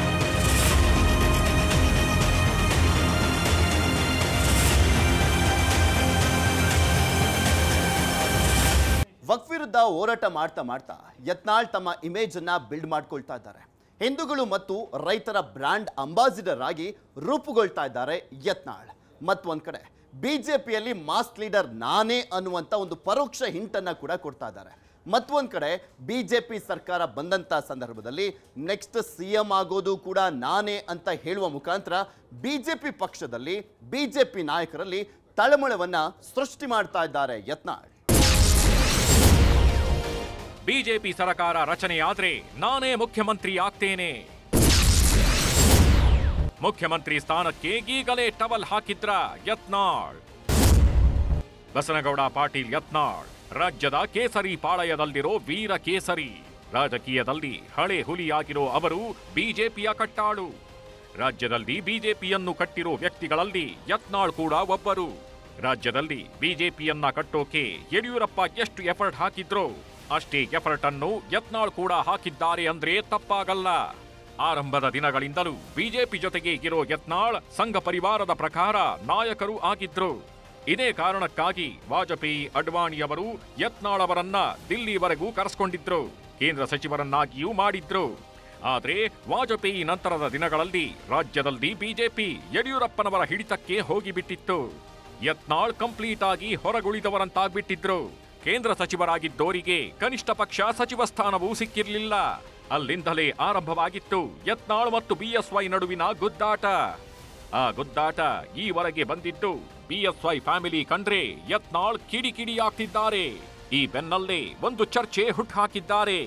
ವಕ್ ವಿರುದ್ಧ ಹೋರಾಟ ಮಾಡ್ತಾ ಮಾಡ್ತಾ ಯತ್ನಾಳ್ ತಮ್ಮ ಇಮೇಜ್ ಅನ್ನ ಬಿಲ್ಡ್ ಮಾಡ್ಕೊಳ್ತಾ ಇದ್ದಾರೆ ಹಿಂದೂಗಳು ಮತ್ತು ರೈತರ ಬ್ರ್ಯಾಂಡ್ ಅಂಬಾಸಿಡರ್ ಆಗಿ ರೂಪುಗೊಳ್ತಾ ಇದ್ದಾರೆ ಯತ್ನಾಳ್ ಮತ್ತೊಂದ್ ಕಡೆ ಬಿಜೆಪಿಯಲ್ಲಿ ಮಾಸ್ ಲೀಡರ್ ನಾನೇ ಅನ್ನುವಂಥ ಒಂದು ಪರೋಕ್ಷ ಹಿಂಟನ್ನ ಕೂಡ ಕೊಡ್ತಾ ಇದ್ದಾರೆ ಮತ್ತೊಂದ್ ಕಡೆ ಬಿಜೆಪಿ ಸರ್ಕಾರ ಬಂದಂತ ಸಂದರ್ಭದಲ್ಲಿ ನೆಕ್ಸ್ಟ್ ಸಿ ಎಂ ಆಗೋದು ಕೂಡ ನಾನೇ ಅಂತ ಹೇಳುವ ಮುಖಾಂತರ ಬಿಜೆಪಿ ಪಕ್ಷದಲ್ಲಿ ಬಿಜೆಪಿ ನಾಯಕರಲ್ಲಿ ತಳಮಳವನ್ನ ಸೃಷ್ಟಿ ಮಾಡ್ತಾ ಇದ್ದಾರೆ ಯತ್ನಾಳ್ ಬಿಜೆಪಿ ಸರ್ಕಾರ ರಚನೆಯಾದ್ರೆ ನಾನೇ ಮುಖ್ಯಮಂತ್ರಿ ಆಗ್ತೇನೆ ಮುಖ್ಯಮಂತ್ರಿ ಸ್ಥಾನಕ್ಕೆ ಈಗಲೇ ಟವಲ್ ಹಾಕಿದ್ರ ಯತ್ನಾಳ್ ಬಸನಗೌಡ ಪಾಟೀಲ್ ಯತ್ನಾಳ್ ರಾಜ್ಯದ ಕೇಸರಿ ಪಾಳಯದಲ್ಲಿರೋ ವೀರ ಕೇಸರಿ ರಾಜಕೀಯದಲ್ಲಿ ಹಳೆ ಹುಲಿಯಾಗಿರೋ ಅವರು ಬಿಜೆಪಿಯ ಕಟ್ಟಾಳು ರಾಜ್ಯದಲ್ಲಿ ಬಿಜೆಪಿಯನ್ನು ಕಟ್ಟಿರೋ ವ್ಯಕ್ತಿಗಳಲ್ಲಿ ಯತ್ನಾಳ್ ಕೂಡ ಒಬ್ಬರು ರಾಜ್ಯದಲ್ಲಿ ಬಿಜೆಪಿಯನ್ನ ಕಟ್ಟೋಕೆ ಯಡಿಯೂರಪ್ಪ ಎಷ್ಟು ಎಫರ್ಟ್ ಹಾಕಿದ್ರೋ ಅಷ್ಟೇ ಎಫರ್ಟ್ ಅನ್ನು ಯತ್ನಾಳ್ ಕೂಡ ಹಾಕಿದ್ದಾರೆ ಅಂದ್ರೆ ತಪ್ಪಾಗಲ್ಲ ಆರಂಭದ ದಿನಗಳಿಂದಲೂ ಬಿಜೆಪಿ ಜೊತೆಗೆ ಇರೋ ಯತ್ನಾಳ್ ಸಂಘ ಪರಿವಾರದ ಪ್ರಕಾರ ನಾಯಕರು ಆಗಿದ್ರು ಇದೇ ಕಾರಣಕ್ಕಾಗಿ ವಾಜಪೇಯಿ ಅಡ್ವಾಣಿಯವರು ಯತ್ನಾಳ್ ಅವರನ್ನ ದಿಲ್ಲಿವರೆಗೂ ಕರೆಸ್ಕೊಂಡಿದ್ರು ಕೇಂದ್ರ ಸಚಿವರನ್ನಾಗಿಯೂ ಮಾಡಿದ್ರು ಆದ್ರೆ ವಾಜಪೇಯಿ ನಂತರದ ದಿನಗಳಲ್ಲಿ ರಾಜ್ಯದಲ್ಲಿ ಬಿಜೆಪಿ ಯಡಿಯೂರಪ್ಪನವರ ಹಿಡಿತಕ್ಕೆ ಹೋಗಿಬಿಟ್ಟಿತ್ತು ಯತ್ನಾಳ್ ಕಂಪ್ಲೀಟ್ ಆಗಿ ಹೊರಗುಳಿದವರಂತಾಗ್ಬಿಟ್ಟಿದ್ರು ಕೇಂದ್ರ ಸಚಿವರಾಗಿದ್ದೋರಿಗೆ ಕನಿಷ್ಠ ಪಕ್ಷ ಸಚಿವ ಸ್ಥಾನವೂ ಸಿಕ್ಕಿರ್ಲಿಲ್ಲ ಅಲ್ಲಿಂದಲೇ ಆರಂಭವಾಗಿತ್ತು ಯತ್ನಾಳ್ ಮತ್ತು ಬಿಎಸ್ವೈ ನಡುವಿನ ಗುದ್ದಾಟ ಆ ಗುದ್ದಾಟ ಈವರೆಗೆ ಬಂದಿದ್ದು ಬಿಎಸ್ವೈ ಫ್ಯಾಮಿಲಿ ಕಂಡ್ರೆ ಯತ್ನಾಳ್ ಕಿಡಿಕಿಡಿಯಾಗ್ತಿದ್ದಾರೆ ಈ ಬೆನ್ನಲ್ಲೇ ಒಂದು ಚರ್ಚೆ ಹುಟ್ಟುಹಾಕಿದ್ದಾರೆ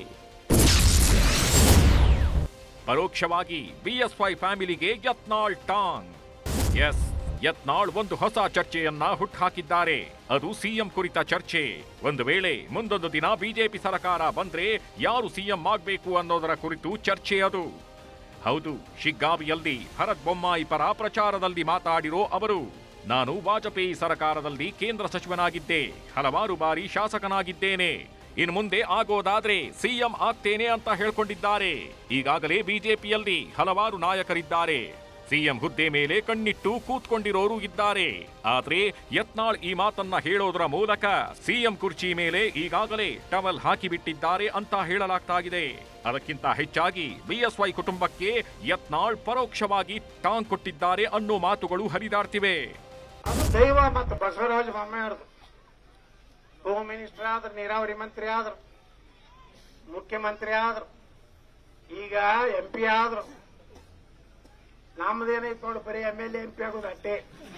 ಪರೋಕ್ಷವಾಗಿ ಬಿಎಸ್ವೈ ಫ್ಯಾಮಿಲಿಗೆ ಯತ್ನಾಳ್ ಟಾಂಗ್ ಎಸ್ ಯತ್ನಾಳ್ ಒಂದು ಹೊಸ ಚರ್ಚೆಯನ್ನ ಹುಟ್ಟುಹಾಕಿದ್ದಾರೆ ಅದು ಸಿಎಂ ಕುರಿತ ಚರ್ಚೆ ಒಂದು ವೇಳೆ ಮುಂದೊಂದು ದಿನ ಬಿಜೆಪಿ ಸರ್ಕಾರ ಬಂದ್ರೆ ಯಾರು ಸಿಎಂ ಆಗ್ಬೇಕು ಅನ್ನೋದರ ಕುರಿತು ಚರ್ಚೆ ಅದು ಹೌದು ಶಿಗ್ಗಾವಿಯಲ್ಲಿ ಭರತ್ ಬೊಮ್ಮಾಯಿ ಪರ ಪ್ರಚಾರದಲ್ಲಿ ಮಾತಾಡಿರೋ ಅವರು ನಾನು ವಾಜಪೇಯಿ ಸರ್ಕಾರದಲ್ಲಿ ಕೇಂದ್ರ ಸಚಿವನಾಗಿದ್ದೆ ಹಲವಾರು ಬಾರಿ ಶಾಸಕನಾಗಿದ್ದೇನೆ ಇನ್ನು ಮುಂದೆ ಆಗೋದಾದ್ರೆ ಸಿಎಂ ಆಗ್ತೇನೆ ಅಂತ ಹೇಳ್ಕೊಂಡಿದ್ದಾರೆ ಈಗಾಗಲೇ ಬಿಜೆಪಿಯಲ್ಲಿ ಹಲವಾರು ನಾಯಕರಿದ್ದಾರೆ ಸಿಎಂ ಹುದ್ದೆ ಮೇಲೆ ಕಣ್ಣಿಟ್ಟು ಕೂತ್ಕೊಂಡಿರೋರು ಇದ್ದಾರೆ ಆದ್ರೆ ಯತ್ನಾಳ್ ಈ ಮಾತನ್ನ ಹೇಳೋದರ ಮೂಲಕ ಸಿಎಂ ಕುರ್ಚಿ ಮೇಲೆ ಈಗಾಗಲೇ ಟವಲ್ ಹಾಕಿಬಿಟ್ಟಿದ್ದಾರೆ ಅಂತ ಹೇಳಲಾಗ್ತಾಗಿದೆ ಅದಕ್ಕಿಂತ ಹೆಚ್ಚಾಗಿ ಬಿಎಸ್ವೈ ಕುಟುಂಬಕ್ಕೆ ಯತ್ನಾಳ್ ಪರೋಕ್ಷವಾಗಿ ಟಾಂಗ್ ಕೊಟ್ಟಿದ್ದಾರೆ ಅನ್ನೋ ಮಾತುಗಳು ಹರಿದಾಡ್ತಿವೆ ಅದು ದೈವ ಮತ್ತು ಬಸವರಾಜ ಬೊಮ್ಮಾಯಿಯವ್ರದು ಹೋಮ್ ಮಿನಿಸ್ಟರ್ ಆದ್ರ ನೀರಾವರಿ ಮಂತ್ರಿ ಆದ್ರು ಮುಖ್ಯಮಂತ್ರಿ ಆದ್ರು ಈಗ ಎಂ ಪಿ ಆದ್ರು ನಮ್ದೇನೈತ್ ನೋಡಿ ಬರೀ M L A M P ಆಗೋದು ಅಟ್ಟೆ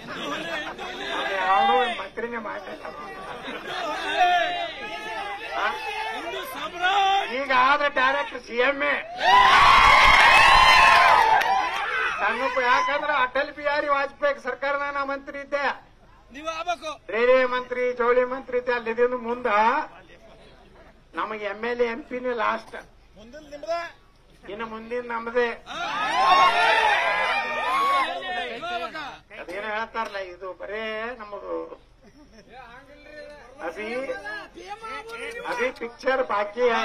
ಯಾವನೋ ಮಂತ್ರಿನೇ ಮಾಡಲಿಲ್ಲ ಈಗ ಆದ್ರೆ ಡೈರೆಕ್ಟ್ ಸಿಎಂ ಸಂಗಪ್ಪ ಯಾಕಂದ್ರೆ ಅಟಲ್ ಬಿಹಾರಿ ವಾಜಪೇಯಿ ಸರ್ಕಾರದಾಗ ನಾ ಮಂತ್ರಿ ಇದ್ದೆ ನೀವು ಆಗ್ಬೇಕು ರೈಲ್ವೆ ಮಂತ್ರಿ ಜವಳಿ ಮಂತ್ರಿ ಇದ್ದೆ ಅಲ್ಲಿದ್ದು ಮುಂದ ನಮಗೆ ಎಮ್ ಎಲ್ ಎಂ ಪಿನೇ ಲಾಸ್ಟ್ ಇನ್ನು ಮುಂದಿನ ನಮ್ಮದೇ ಅದೇನೋ ಹೇಳ್ತಾರಲ್ಲ ಇದು ಬರೇ ನಮದು ಅಭಿ अभी पिक्चर बाकी है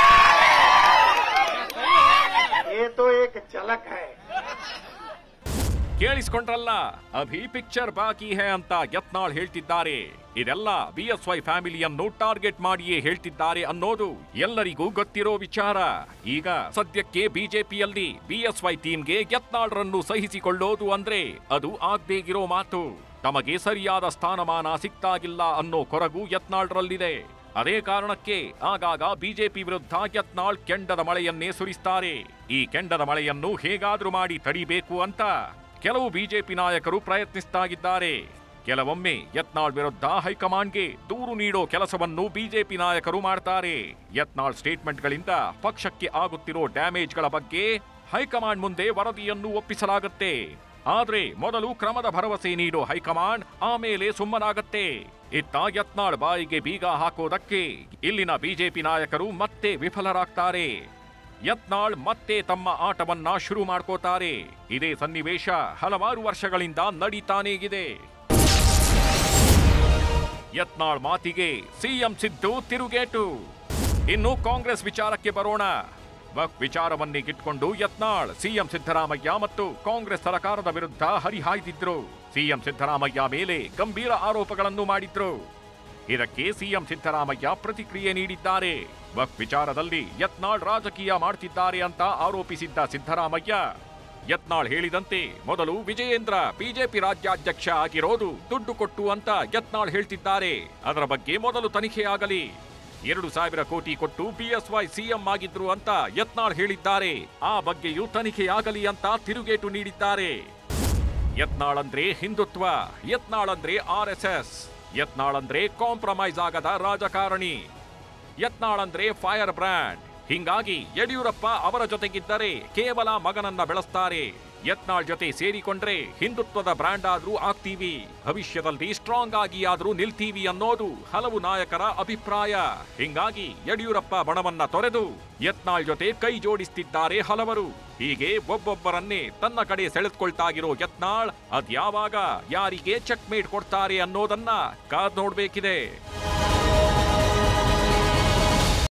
ये तो एक झलक है ಕೇಳಿಸ್ಕೊಂಡ್ರಲ್ಲ ಅಭಿ ಪಿಕ್ಚರ್ ಬಾಕಿ ಹೇ ಅಂತ ಯತ್ನಾಳ್ ಹೇಳ್ತಿದ್ದಾರೆ ಇದೆಲ್ಲ ಬಿಎಸ್ವೈ ಫ್ಯಾಮಿಲಿಯನ್ನು ಟಾರ್ಗೆಟ್ ಮಾಡಿಯೇ ಹೇಳ್ತಿದ್ದಾರೆ ಅನ್ನೋದು ಎಲ್ಲರಿಗೂ ಗೊತ್ತಿರೋ ವಿಚಾರ ಈಗ ಸದ್ಯಕ್ಕೆ ಬಿಜೆಪಿಯಲ್ಲಿ ಬಿಎಸ್ವೈ ಟೀಮ್ಗೆ ಯತ್ನಾಳ್ರನ್ನು ಸಹಿಸಿಕೊಳ್ಳೋದು ಅಂದ್ರೆ ಅದು ಆಗ್ಬೇಗಿರೋ ಮಾತು ತಮಗೆ ಸರಿಯಾದ ಸ್ಥಾನಮಾನ ಸಿಗ್ತಾಗಿಲ್ಲ ಅನ್ನೋ ಕೊರಗು ಯತ್ನಾಳ್ರಲ್ಲಿದೆ ಅದೇ ಕಾರಣಕ್ಕೆ ಆಗಾಗ ಬಿಜೆಪಿ ವಿರುದ್ಧ ಯತ್ನಾಳ್ ಕೆಂಡದ ಮಳೆಯನ್ನೇ ಸುರಿಸ್ತಾರೆ ಈ ಕೆಂಡದ ಮಳೆಯನ್ನು ಹೇಗಾದ್ರೂ ಮಾಡಿ ತಡಿಬೇಕು ಅಂತ ಕೆಲವು ಬಿಜೆಪಿ ನಾಯಕರು ಪ್ರಯತ್ನಿಸ್ತಾಗಿದ್ದಾರೆ ಕೆಲವೊಮ್ಮೆ ಯತ್ನಾಳ್ ವಿರುದ್ಧ ಹೈಕಮಾಂಡ್ಗೆ ದೂರು ನೀಡೋ ಕೆಲಸವನ್ನು ಬಿಜೆಪಿ ನಾಯಕರು ಮಾಡ್ತಾರೆ ಯತ್ನಾಳ್ ಸ್ಟೇಟ್ಮೆಂಟ್ಗಳಿಂದ ಪಕ್ಷಕ್ಕೆ ಆಗುತ್ತಿರೋ ಡ್ಯಾಮೇಜ್ಗಳ ಬಗ್ಗೆ ಹೈಕಮಾಂಡ್ ಮುಂದೆ ವರದಿಯನ್ನು ಒಪ್ಪಿಸಲಾಗುತ್ತೆ ಆದ್ರೆ ಮೊದಲು ಕ್ರಮದ ಭರವಸೆ ನೀಡೋ ಹೈಕಮಾಂಡ್ ಆಮೇಲೆ ಸುಮ್ಮನಾಗತ್ತೆ ಇತ್ತ ಯತ್ನಾಳ್ ಬಾಯಿಗೆ ಬೀಗ ಹಾಕೋದಕ್ಕೆ ಇಲ್ಲಿನ ಬಿಜೆಪಿ ನಾಯಕರು ಮತ್ತೆ ವಿಫಲರಾಗ್ತಾರೆ ಯತ್ನಾಳ್ ಮತ್ತೆ ತಮ್ಮ ಆಟವನ್ನ ಶುರು ಮಾಡ್ಕೋತಾರೆ ಇದೇ ಸನ್ನಿವೇಶ ಹಲವಾರು ವರ್ಷಗಳಿಂದ ನಡೀತಾನೇ ಇದೆ ಯತ್ನಾಳ್ ಮಾತಿಗೆ ಸಿಎಂ ಸಿದ್ದು ತಿರುಗೇಟು ಇನ್ನು ಕಾಂಗ್ರೆಸ್ ವಿಚಾರಕ್ಕೆ ಬರೋಣ ವಕ್ ವಿಚಾರವನ್ನೇ ಕಿಟ್ಕೊಂಡು ಯತ್ನಾಳ್ ಸಿಎಂ ಸಿದ್ದರಾಮಯ್ಯ ಮತ್ತು ಕಾಂಗ್ರೆಸ್ ಸರ್ಕಾರದ ವಿರುದ್ಧ ಹರಿಹಾಯ್ದಿದ್ರು ಸಿಎಂ ಸಿದ್ದರಾಮಯ್ಯ ಮೇಲೆ ಗಂಭೀರ ಆರೋಪಗಳನ್ನು ಮಾಡಿದ್ರು ಇದಕ್ಕೆ ಸಿಎಂ ಸಿದ್ದರಾಮಯ್ಯ ಪ್ರತಿಕ್ರಿಯೆ ನೀಡಿದ್ದಾರೆ ವಕ್ ವಿಚಾರದಲ್ಲಿ ಯತ್ನಾಳ್ ರಾಜಕೀಯ ಮಾಡ್ತಿದ್ದಾರೆ ಅಂತ ಆರೋಪಿಸಿದ್ದ ಸಿದ್ದರಾಮಯ್ಯ ಯತ್ನಾಳ್ ಹೇಳಿದಂತೆ ಮೊದಲು ವಿಜಯೇಂದ್ರ ಬಿಜೆಪಿ ರಾಜ್ಯಾಧ್ಯಕ್ಷ ಆಗಿರೋದು ದುಡ್ಡು ಕೊಟ್ಟು ಅಂತ ಯತ್ನಾಳ್ ಹೇಳ್ತಿದ್ದಾರೆ ಅದರ ಬಗ್ಗೆ ಮೊದಲು ತನಿಖೆಯಾಗಲಿ ಎರಡು ಸಾವಿರ ಕೋಟಿ ಕೊಟ್ಟು ಬಿಎಸ್ವೈ ಸಿಎಂ ಆಗಿದ್ರು ಅಂತ ಯತ್ನಾಳ್ ಹೇಳಿದ್ದಾರೆ ಆ ಬಗ್ಗೆಯೂ ತನಿಖೆಯಾಗಲಿ ಅಂತ ತಿರುಗೇಟು ನೀಡಿದ್ದಾರೆ ಯತ್ನಾಳ್ ಅಂದ್ರೆ ಹಿಂದುತ್ವ ಯತ್ನಾಳ್ ಅಂದ್ರೆ ಆರ್ ಎಸ್ ಎಸ್ ಯತ್ನಾಳ್ ಅಂದ್ರೆ ಕಾಂಪ್ರಮೈಸ್ ಆಗದ ರಾಜಕಾರಣಿ ಯತ್ನಾಳ್ ಅಂದ್ರೆ ಫೈರ್ ಬ್ರ್ಯಾಂಡ್ ಹಿಂಗಾಗಿ ಯಡಿಯೂರಪ್ಪ ಅವರ ಜೊತೆಗಿದ್ದರೆ ಕೇವಲ ಮಗನನ್ನ ಬೆಳೆಸ್ತಾರೆ ಯತ್ನಾಳ್ ಜೊತೆ ಸೇರಿಕೊಂಡ್ರೆ ಹಿಂದುತ್ವದ ಬ್ರ್ಯಾಂಡ್ ಆದ್ರೂ ಆಗ್ತೀವಿ ಭವಿಷ್ಯದಲ್ಲಿ ಸ್ಟ್ರಾಂಗ್ ಆಗಿ ಆದ್ರೂ ನಿಲ್ತೀವಿ ಅನ್ನೋದು ಹಲವು ನಾಯಕರ ಅಭಿಪ್ರಾಯ ಹಿಂಗಾಗಿ ಯಡಿಯೂರಪ್ಪ ಬಣವನ್ನ ತೊರೆದು ಯತ್ನಾಳ್ ಜೊತೆ ಕೈ ಜೋಡಿಸ್ತಿದ್ದಾರೆ ಹಲವರು ಹೀಗೆ ಒಬ್ಬೊಬ್ಬರನ್ನೇ ತನ್ನ ಕಡೆ ಸೆಳೆದುಕೊಳ್ತಾಗಿರೋ ಯತ್ನಾಳ್ ಅದ್ಯಾವಾಗ ಯಾರಿಗೆ ಚೆಕ್ ಮೇಟ್ ಕೊಡ್ತಾರೆ ಅನ್ನೋದನ್ನ ಕಾದ್ ನೋಡ್ಬೇಕಿದೆ